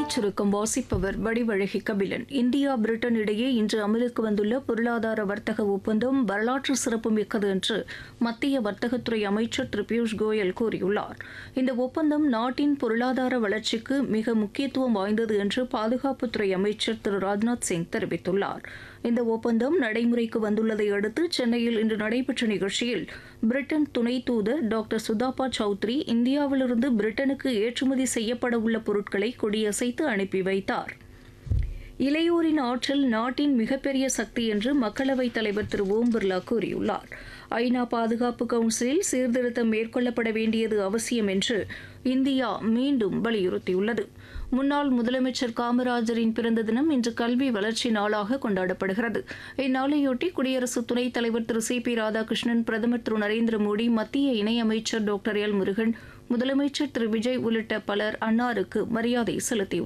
செய்திச் சுருக்கம் வாசிப்பவர் வடிவழகி கபிலன் இந்தியா பிரிட்டன் இடையே இன்று அமலுக்கு வந்துள்ள பொருளாதார வர்த்தக ஒப்பந்தம் வரலாற்று சிறப்புமிக்கது என்று மத்திய வர்த்தகத்துறை அமைச்சர் திரு பியூஷ் கோயல் கூறியுள்ளார் இந்த ஒப்பந்தம் நாட்டின் பொருளாதார வளர்ச்சிக்கு மிக முக்கியத்துவம் வாய்ந்தது என்று பாதுகாப்புத்துறை அமைச்சர் திரு ராஜ்நாத் சிங் தெரிவித்துள்ளார் இந்த ஒப்பந்தம் நடைமுறைக்கு வந்துள்ளதை அடுத்து சென்னையில் இன்று நடைபெற்ற நிகழ்ச்சியில் பிரிட்டன் துணை தூதர் டாக்டர் சுதாபா சௌத்ரி இந்தியாவிலிருந்து பிரிட்டனுக்கு ஏற்றுமதி செய்யப்பட உள்ள பொருட்களை கொடியசைத்து அனுப்பி வைத்தார் இளையோரின் ஆற்றல் நாட்டின் மிகப்பெரிய சக்தி என்று மக்களவைத் தலைவர் திரு ஓம் பிர்லா கூறியுள்ளார் ஐநா பாதுகாப்பு கவுன்சிலில் சீர்திருத்தம் மேற்கொள்ளப்பட வேண்டியது அவசியம் என்று இந்தியா மீண்டும் வலியுறுத்தியுள்ளது முன்னாள் முதலமைச்சர் காமராஜரின் பிறந்த தினம் இன்று கல்வி வளர்ச்சி நாளாக கொண்டாடப்படுகிறது இந்நாளையொட்டி குடியரசு துணைத் தலைவர் திரு சி பி ராதாகிருஷ்ணன் பிரதமர் திரு நரேந்திர மோடி மத்திய இணையமைச்சர் டாக்டர் எல் முருகன் முதலமைச்சர் திரு விஜய் உள்ளிட்ட பலர் அன்னாருக்கு மரியாதை செலுத்தியுள்ளனர்